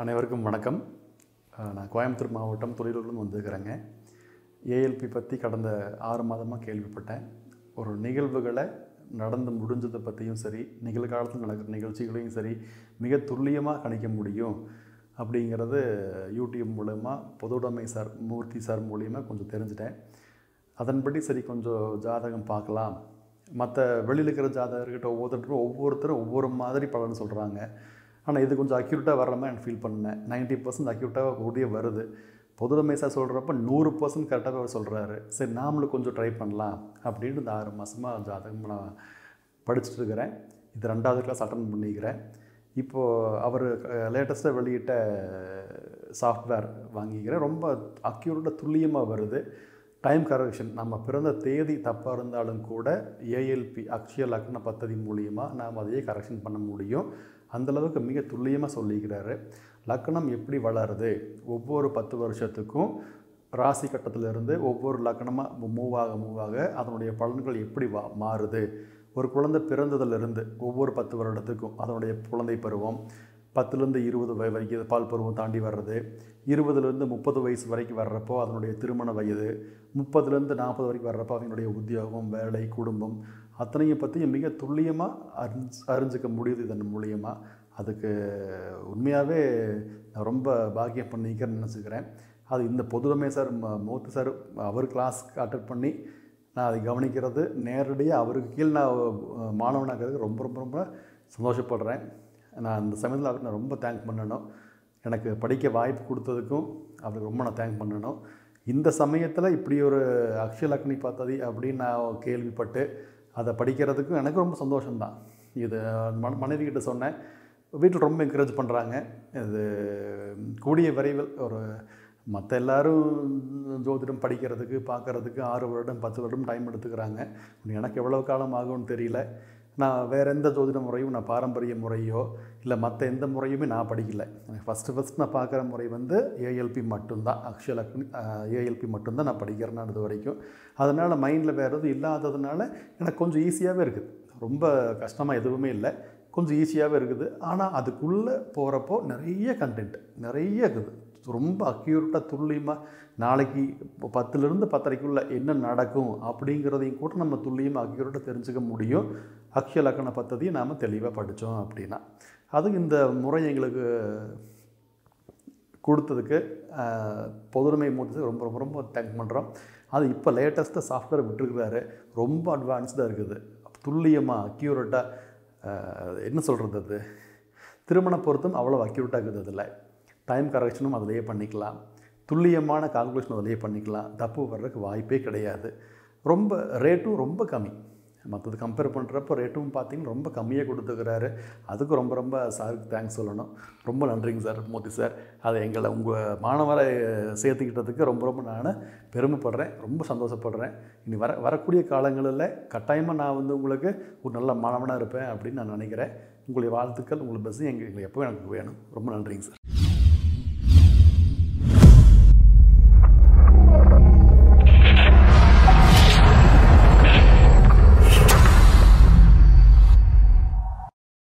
அனைவருக்கும் வணக்கம் அஹ் நான் கோயம்புத்தூர் மாவட்டம் துறையூர்லேருந்து வந்திருக்கிறேங்க ஏஎல்பி பற்றி கடந்த ஆறு மாதமாக கேள்விப்பட்டேன் ஒரு நிகழ்வுகளை நடந்து முடிஞ்சதை பற்றியும் சரி நிகழ்காலத்தில் நடக்கிற நிகழ்ச்சிகளையும் சரி மிக துல்லியமாக கணிக்க முடியும் அப்படிங்கிறது யூடியூப் மூலமா பொதுவுடைமை சார் மூர்த்தி சார் மூலியமா கொஞ்சம் தெரிஞ்சுட்டேன் அதன்படி சரி கொஞ்சம் ஜாதகம் பார்க்கலாம் மற்ற வெளியில் இருக்கிற ஜாதகர்கிட்ட ஒவ்வொருத்தரும் ஒவ்வொருத்தரும் ஒவ்வொரு மாதிரி பலன் சொல்கிறாங்க ஆனால் இது கொஞ்சம் அக்யூரேட்டாக வர்ற மாதிரி எனக்கு ஃபீல் பண்ணேன் நைன்ட்டி பர்சன்ட் அக்யூரேட்டாக கூடிய வருது பொதுவுடைமை சார் சொல்கிறப்ப நூறு பர்சன்ட் கரெக்டாக அவர் சொல்கிறாரு சரி நாமளும் கொஞ்சம் ட்ரை பண்ணலாம் அப்படின்னு இந்த ஆறு மாதமாக ஜாதகம் நான் படிச்சுட்டு இருக்கிறேன் இது ரெண்டாவது கிளாஸ் அட்டன் பண்ணிக்கிறேன் இப்போது அவர் லேட்டஸ்ட்டாக வெளியிட்ட சாஃப்ட்வேர் வாங்கிக்கிறேன் ரொம்ப அக்யூரேட்டாக துல்லியமாக வருது டைம் கரெக்ஷன் நம்ம பிறந்த தேதி தப்பாக இருந்தாலும் கூட ஏஎல்பி அக்ஷய லக்ன பத்ததி மூலியமாக நாம் அதையே கரெக்ஷன் பண்ண முடியும் அந்தளவுக்கு மிக துல்லியமாக சொல்லிக்கிறாரு லக்னம் எப்படி வளருது ஒவ்வொரு பத்து வருஷத்துக்கும் ராசி கட்டத்திலிருந்து ஒவ்வொரு லக்னமாக மூவ் ஆக மூவ் ஆக அதனுடைய பலன்கள் எப்படி வா மாறுது ஒரு குழந்தை பிறந்ததிலிருந்து ஒவ்வொரு பத்து வருடத்துக்கும் அதனுடைய குழந்தை பருவம் பத்துலேருந்து இருபது வய வரைக்கும் பால் பருவம் தாண்டி வர்றது இருபதுலேருந்து முப்பது வயசு வரைக்கும் வர்றப்போ அதனுடைய திருமண வயது முப்பதுலேருந்து நாற்பது வரைக்கும் வர்றப்போ அவங்களுடைய உத்தியோகம் வேலை குடும்பம் அத்தனையும் பற்றி மிக துல்லியமாக அறிஞ்சு அறிஞ்சிக்க முடியுது இதன் மூலியமாக அதுக்கு உண்மையாகவே நான் ரொம்ப பாக்கியம் பண்ணிக்கிறேன்னு நினச்சிக்கிறேன் அது இந்த பொதுவுடைமை சார் ம- மூர்த்தி சார் அவர் கிளாஸ் அட்டன் பண்ணி நான் அதை கவனிக்கிறது நேரடியாக அவருக்கு கீழ் நான் அஹ், மாணவனாகிறதுக்கு ரொம்ப ரொம்ப ரொம்ப சந்தோஷப்படுறேன் நான் அந்த சமயத்தில் அவருக்கு நான் ரொம்ப தேங்க் பண்ணணும் எனக்கு படிக்க வாய்ப்பு கொடுத்ததுக்கும் அவருக்கு ரொம்ப நான் தேங்க் பண்ணணும் இந்த சமயத்தில் இப்படி ஒரு அக்ஷலக்னி பார்த்ததி அப்படின்னு நான் கேள்விப்பட்டு அதை படிக்கிறதுக்கும் எனக்கு ரொம்ப சந்தோஷம்தான் இது மன மனைவி கிட்ட சொன்னேன் வீட்டில் ரொம்ப என்கரேஜ் பண்ணுறாங்க இது கூடிய விரைவில் ஒரு மற்ற எல்லாரும் ஜோதிடம் படிக்கிறதுக்கு பார்க்கறதுக்கு ஆறு வருடம் பத்து வருடம் டைம் எடுத்துக்கிறாங்க எனக்கு எவ்வளோ காலம் ஆகும்னு தெரியல நான் வேறு எந்த ஜோதிட முறையும் நான் பாரம்பரிய முறையோ இல்லை மற்ற எந்த முறையுமே நான் படிக்கல எனக்கு ஃபஸ்ட்டு ஃபஸ்ட் நான் பார்க்குற முறை வந்து ஏஎல்பி மட்டும்தான் அக்ஷலக்னி ஏஎல்பி மட்டும்தான் நான் படிக்கிறேன் நான் இது வரைக்கும் அதனால் மைண்டில் வேறு எதுவும் இல்லாததுனால எனக்கு கொஞ்சம் ஈஸியாகவே இருக்குது ரொம்ப கஷ்டமாக எதுவுமே இல்லை கொஞ்சம் ஈஸியாகவே இருக்குது ஆனால் அதுக்குள்ளே போகிறப்போ நிறைய கண்டென்ட் நிறைய இருக்குது ரொம்ப அக்யூரேட்டாக துல்லியமாக நாளைக்கு இப்போ பத்துலேருந்து பத்தரைக்குள்ளே என்ன நடக்கும் அப்படிங்கிறதையும் கூட நம்ம துல்லியமாக அக்யூரேட்டாக தெரிஞ்சுக்க முடியும் அக்ஷய லக்கண பத்ததியை நாம் தெளிவாக படித்தோம் அப்படின்னா அது இந்த முறை எங்களுக்கு கொடுத்ததுக்கு ஆஹ், பொதுமை மூர்த்தி ரொம்ப ரொம்ப ரொம்ப தேங்க் பண்ணுறோம் அது இப்போ லேட்டஸ்ட்டாக சாஃப்ட்வேர் விட்டுருக்கிறாரு ரொம்ப அட்வான்ஸ்டாக இருக்குது துல்லியமாக அக்யூரேட்டாக என்ன சொல்கிறது அது திருமண பொருத்தம் அவ்வளோ அக்யூரேட்டாக இருக்குது அதில் டைம் கரெக்ஷனும் அதிலேயே பண்ணிக்கலாம் துல்லியமான கால்குலேஷன் அதிலேயே பண்ணிக்கலாம் தப்பு வர்றதுக்கு வாய்ப்பே கிடையாது ரொம்ப ரேட்டும் ரொம்ப கம்மி மற்றது கம்பேர் பண்ணுறப்போ ரேட்டும் பார்த்தீங்கன்னா ரொம்ப கம்மியாக கொடுத்துக்கிறாரு அதுக்கு ரொம்ப ரொம்ப சாருக்கு தேங்க்ஸ் சொல்லணும் ரொம்ப நன்றிங்க சார் மோதி சார் அதை எங்களை உங்கள் மாணவரை சேர்த்துக்கிட்டதுக்கு ரொம்ப ரொம்ப நான் பெருமைப்படுறேன் ரொம்ப சந்தோஷப்படுறேன் இனி வர வரக்கூடிய காலங்களில் கட்டாயமாக நான் வந்து உங்களுக்கு ஒரு நல்ல மாணவனாக இருப்பேன் அப்படின்னு நான் நினைக்கிறேன் உங்களுடைய வாழ்த்துக்கள் உங்களுடைய பஸ் எங்களுக்கு எப்போ எனக்கு வேணும் ரொம்ப நன்றிங்க சார்